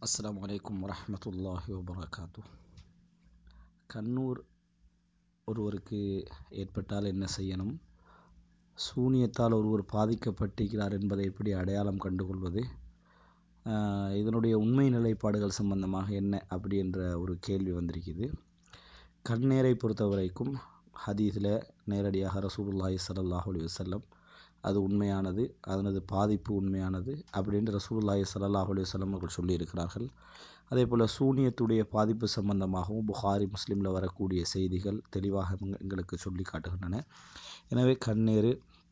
அஸ்ஸலாமு அலைக்கும் வரஹ்மத்துல்லாஹி வபரகாத்து கண்ணூர் ஒருவருக்கு ஏற்பட்டால் என்ன செய்யணும் சூனியத்தால் ஒருவர் பாதிக்கப்பட்டிருக்கிறார் என்பதை எப்படி அடையாளம் கண்டுகொள்வது ஆஹ் இதனுடைய உண்மை நிலைப்பாடுகள் சம்பந்தமாக என்ன அப்படி என்ற ஒரு கேள்வி வந்திருக்குது கண்ணேரை பொறுத்த வரைக்கும் ஹதீஸில் நேரடியாக ரசூலுல்லாஹி ஸல்லல்லாஹு அலைஹி வஸல்லம் அது உண்மையானது அதனது பாதிப்பு உண்மையானது அப்படின்னு ரசூலுல்லாஹி ஸல்லல்லாஹு அலைஹி வஸல்லம் அவர்கள் சொல்லியிருக்கிறார்கள் அதே போல் சூனியத்துடைய பாதிப்பு சம்பந்தமாகவும் புகாரி முஸ்லீமில் வரக்கூடிய செய்திகள் தெளிவாக எங்க- எங்களுக்கு சொல்லி காட்டுகின்றன எனவே கண்ணேறு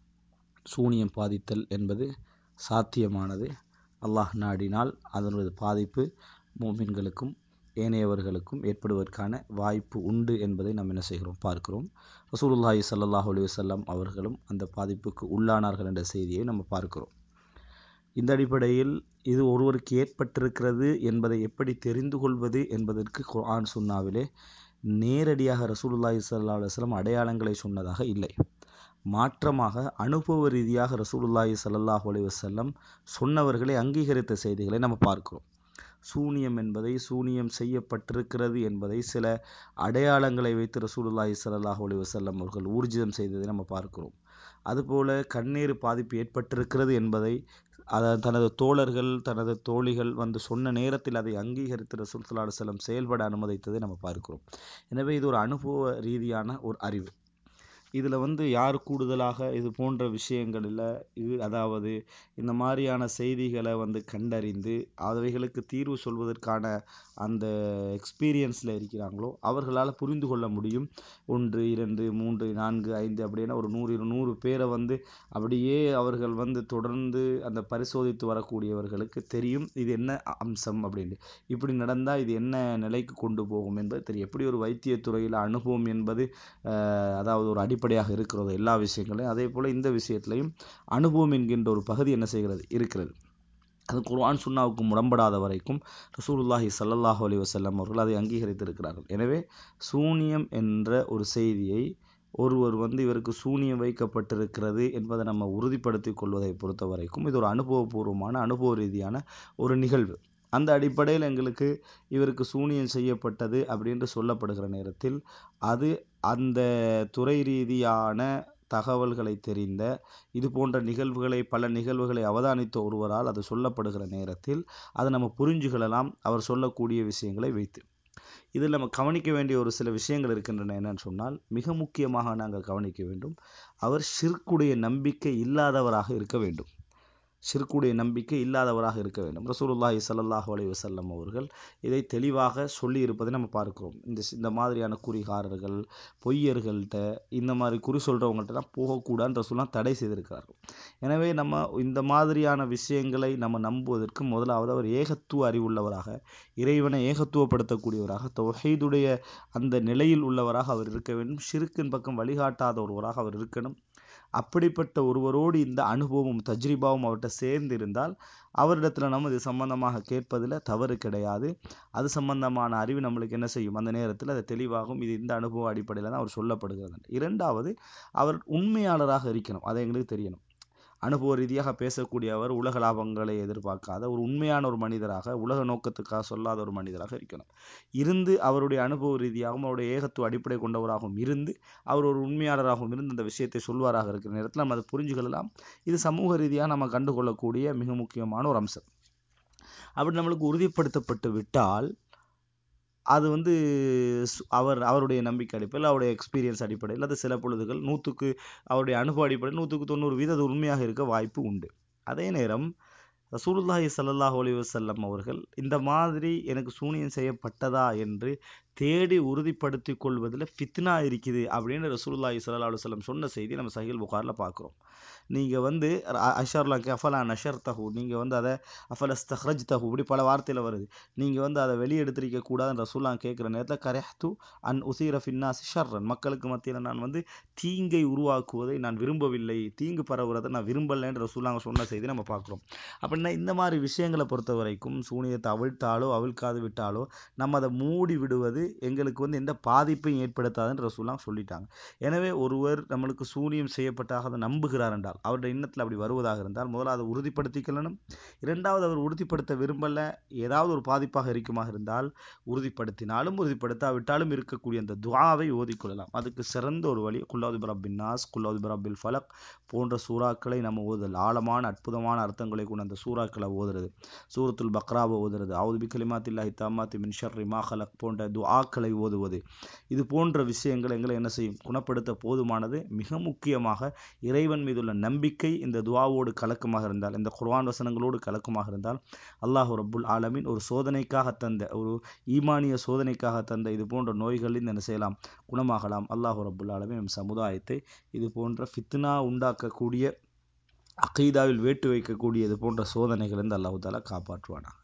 சூனியம் பாதித்தல் என்பது சாத்தியமானது அல்லாஹ் நாடினால் அதனது பாதிப்பு மூமின்களுக்கும் ஏனையவர்களுக்கும் ஏற்படுவதற்கான வாய்ப்பு உண்டு என்பதை நாம் என்ன செய்கிறோம் பார்க்கிறோம் ரசூலுல்லாஹி ஸல்லல்லாஹு அலைஹி வஸல்லம் அவர்களும் அந்த பாதிப்புக்கு உள்ளானார்கள் என்ற செய்தியை நம்ம பார்க்கிறோம் இந்த அடிப்படையில் இது ஒருவருக்கு ஏற்பட்டிருக்கிறது என்பதை எப்படி தெரிந்து கொள்வது என்பதற்கு குர்ஆன் சுன்னாவிலே நேரடியாக ரசூலுல்லாஹி ஸல்லல்லாஹு அலைஹி வஸல்லம் அடையாளங்களை சொன்னதாக இல்லை மாற்றமாக அனுபவ ரீதியாக ரசூலுல்லாஹி ஸல்லல்லாஹு அலைஹி வஸல்லம் சொன்னவர்களை அங்கீகரித்த செய்திகளை நம்ம பார்க்கிறோம் சூனியம் என்பதை சூனியம் செய்யப்பட்டிருக்கிறது என்பதை சில அடையாளங்களை வைத்து ரசூலுல்லாஹி ஸல்லல்லாஹு அலைஹி வஸல்லம் அவர்கள் ஊர்ஜிதம் செய்ததை நம்ம பார்க்கிறோம் அதுபோல கண்ணீர் பாதிப்பு ஏற்பட்டிருக்கிறது என்பதை அத தனது தோழர்கள் தனது தோழிகள் வந்து சொன்ன நேரத்தில் அதை அங்கீகரித்து ரசூல் ஸல்லல்லாஹு அலைஹி வஸல்லம் செயல்பட அனுமதித்ததை நம்ம பார்க்கிறோம் எனவே இது ஒரு அனுபவ ரீதியான ஒரு அறிவு இதில் வந்து யார் கூடுதலாக இது போன்ற விஷயங்களில் இது அதாவது இந்த மாதிரியான செய்திகளை வந்து கண்டறிந்து அவைகளுக்கு தீர்வு சொல்வதற்கான அந்த எக்ஸ்பீரியன்ஸில் இருக்கிறாங்களோ அவர்களால் புரிந்து கொள்ள முடியும் ஒன்று இரண்டு மூன்று நான்கு ஐந்து அப்படின்னா ஒரு நூறு இரு- நூறு பேரை வந்து அப்படியே அவர்கள் வந்து தொடர்ந்து அந்த பரிசோதித்து வரக்கூடியவர்களுக்கு தெரியும் இது என்ன அம்சம் அப்படின்னு இப்படி நடந்தால் இது என்ன நிலைக்கு கொண்டு போகும் என்பது தெரியும் எப்படி ஒரு வைத்தியத்துறையில் அனுபவம் என்பது ஆஹ், அதாவது ஒரு அடிப்படையாக இருக்கிறது எல்லா விஷயங்களையும் அதே போல் இந்த விஷயத்திலையும் அனுபவம் என்கின்ற ஒரு பகுதி என்ன செய்கிறது இருக்கிறது அது குர்ஆன் சுன்னாவுக்கு முரண்படாத வரைக்கும் ரசூலுல்லாஹி ஸல்லல்லாஹு அலைஹி வஸல்லம் அவர்கள் அதை அங்கீகரித்திருக்கிறார்கள் எனவே சூனியம் என்ற ஒரு செய்தியை ஒருவர் வந்து இவருக்கு சூனியம் வைக்கப்பட்டிருக்கிறது என்பதை நம்ம உறுதிப்படுத்திக் கொள்வதை பொறுத்த வரைக்கும் இது ஒரு அனுபவபூர்வமான அனுபவ ரீதியான ஒரு நிகழ்வு அந்த அடிப்படையில் எங்களுக்கு இவருக்கு சூனியம் செய்யப்பட்டது அப்படின்று சொல்லப்படுகிற நேரத்தில் அது அந்த துறை ரீதியான தகவல்களை தெரிந்த இது போன்ற நிகழ்வுகளை பல நிகழ்வுகளை அவதானித்த ஒருவரால் அது சொல்லப்படுகிற நேரத்தில் அதை நம்ம புரிஞ்சுகொள்ளலாம் அவர் சொல்லக்கூடிய விஷயங்களை வைத்து இதில் நம்ம கவனிக்க வேண்டிய ஒரு சில விஷயங்கள் இருக்கின்றன என்னன்னு சொன்னால் மிக முக்கியமாக நாங்கள் கவனிக்க வேண்டும் அவர் ஷிர்க்குடைய நம்பிக்கை இல்லாதவராக இருக்க வேண்டும் ஷிர்க்குடைய நம்பிக்கை இல்லாதவராக இருக்க வேண்டும் ரசூலுல்லாஹி ஸல்லல்லாஹு அலைஹி வஸல்லம் அவர்கள் இதை தெளிவாக சொல்லி இருப்பதை நம்ம பார்க்கிறோம் இந்த ஸ்- இந்த மாதிரியான குறிகாரர்கள் பொய்யர்கள்ட்ட இந்த மாதிரி குறி சொல்கிறவங்கள்ட்டலாம் போகக்கூடாதுன்னு ரசூலாம் தடை செய்திருக்கிறார்கள் எனவே நம்ம இந்த மாதிரியான விஷயங்களை நம்ம நம்புவதற்கு முதலாவது அவர் ஏகத்துவ அறிவுள்ளவராக இறைவனை ஏகத்துவப்படுத்தக்கூடியவராக தொகைதுடைய அந்த நிலையில் உள்ளவராக அவர் இருக்க வேண்டும் ஷிருக்கின் பக்கம் வழிகாட்டாத ஒருவராக அவர் இருக்கணும் அப்படிப்பட்ட ஒருவரோடு இந்த அனுபவமும் தஜ்ரிபாவும் அவர்கிட்ட சேர்ந்து இருந்தால் அவரிடத்துல நம்ம இது சம்பந்தமாக கேட்பதில் தவறு கிடையாது அது சம்பந்தமான அறிவு நம்மளுக்கு என்ன செய்யும் அந்த நேரத்தில் அது தெளிவாகும் இது இந்த அனுபவ அடிப்படையில் தான் அவர் சொல்லப்படுகிறது இரண்டாவது அவர் உண்மையாளராக இருக்கணும் அதை எங்களுக்கு தெரியணும் அனுபவ ரீதியாக பேசக்கூடிய அவர் உலக லாபங்களை எதிர்பார்க்காத ஒரு உண்மையான ஒரு மனிதராக உலக நோக்கத்துக்காக சொல்லாத ஒரு மனிதராக இருக்கணும் இருந்து அவருடைய அனுபவ ரீதியாகவும் அவருடைய ஏகத்துவ அடிப்படை கொண்டவராகவும் இருந்து அவர் ஒரு உண்மையாளராகவும் இருந்து இந்த விஷயத்தை சொல்வாராக இருக்கிற நேரத்தில் நம்ம அதை புரிஞ்சுக்கொள்ளலாம் இது சமூக ரீதியாக நம்ம கண்டுகொள்ளக்கூடிய மிக முக்கியமான ஒரு அம்சம் அப்படி நம்மளுக்கு உறுதிப்படுத்தப்பட்டு விட்டால் அது வந்து சு- அவர் அவருடைய நம்பிக்கை அடிப்படையில் அவருடைய எக்ஸ்பீரியன்ஸ் அடிப்படையில் அது சில பொழுதுகள் நூற்றுக்கு அவருடைய அனுபவ அடிப்படையில் நூற்றுக்கு தொண்ணூறு வீதம் அது உண்மையாக இருக்க வாய்ப்பு உண்டு அதே நேரம் ரசூலுல்லாஹி ஸல்லல்லாஹு அலைஹி வஸல்லம் அவர்கள் இந்த மாதிரி எனக்கு சூனியம் செய்யப்பட்டதா என்று தேடி உறுதிப்படுத்திக் கொள்வதில் ஃபித்னா இருக்குது அப்படின்னு ரசூலுல்லாஹி ஸல்லல்லாஹு அலைஹி வஸல்லம் சொன்ன செய்தி நம்ம சஹீல் புகாரில் பார்க்குறோம் நீங்கள் வந்து அஷர்லாக்கு அஃபலா நஷர் தஹு நீங்கள் வந்து அதை அஃபலஸ்தஹ்ரஜ் தஹு இப்படி பல வார்த்தையில் வருது நீங்கள் வந்து அதை வெளியெடுத்திருக்க கூடாதுன்னு ரசூல்லா கேட்குற நேரத்தில் கரெஹ்து அன் உசீர ஃபின்னாஸ் ஷர்ரன் மக்களுக்கு மத்தியில் நான் வந்து தீங்கை உருவாக்குவதை நான் விரும்பவில்லை தீங்கு பரவுறதை நான் விரும்பலைன்னு ரசூல்லாங்க சொன்ன செய்தி நம்ம பார்க்குறோம் அப்படின்னா இந்த மாதிரி விஷயங்களை பொறுத்த வரைக்கும் சூனியத்தை அவிழ்த்தாலோ அவிழ்க்காது விட்டாலோ நம்ம அதை மூடி விடுவது எங்களுக்கு வந்து எந்த பாதிப்பையும் ஏற்படுத்தாதுன்னு ரசூலாம் சொல்லிட்டாங்க எனவே ஒருவர் நம்மளுக்கு சூனியம் செய்யப்பட்டாக அதை நம்புகிறார் என்றால் அவருடைய எண்ணத்தில் அப்படி வருவதாக இருந்தால் முதல்ல அதை உறுதிப்படுத்திக்கணும் இரண்டாவது அவர் உறுதிப்படுத்த விரும்பல ஏதாவது ஒரு பாதிப்பாக இருக்குமாக இருந்தால் உறுதிப்படுத்தினாலும் உறுதிப்படுத்தாவிட்டாலும் இருக்கக்கூடிய அந்த துவாவை ஓதிக்கொள்ளலாம் அதுக்கு சிறந்த ஒரு வழி குல்லாது பிரபின் நாஸ் குல்லாது பிரபில் ஃபலக் போன்ற சூறாக்களை நம்ம ஓதுதல் ஆழமான அற்புதமான அர்த்தங்களை கொண்ட அந்த சூறாக்களை ஓதுறது சூரத்துல் பக்ராவை ஓதுறது அவுது பி கலிமாத்தில்லாஹி தாமாத்தி மின் ஷர்ரி மா ஹலக் போன்ற துஆக்களை ஓதுவது இது போன்ற விஷயங்கள் எங்களை என்ன செய்யும் குணப்படுத்த போதுமானது மிக முக்கியமாக இறைவன் மீதுள்ள நம்பிக்கை இந்த துவாவோடு கலக்கமாக இருந்தால் இந்த குர்ஆன் வசனங்களோடு கலக்கமாக இருந்தால் அல்லாஹ் ரப்புல் ஆலமீன் ஒரு சோதனைக்காக தந்த ஒரு ஈமானிய சோதனைக்காக தந்த இது போன்ற நோய்களில் என்ன செய்யலாம் குணமாகலாம் அல்லாஹ் ரப்புல் ஆலமீன் நம் சமுதாயத்தை இது போன்ற ஃபித்னா உண்டாக்கக்கூடிய அகீதாவில் வேட்டு வைக்கக்கூடிய இது போன்ற சோதனைகளிலிருந்து அல்லாஹ் தாலா காப்பாற்றுவானா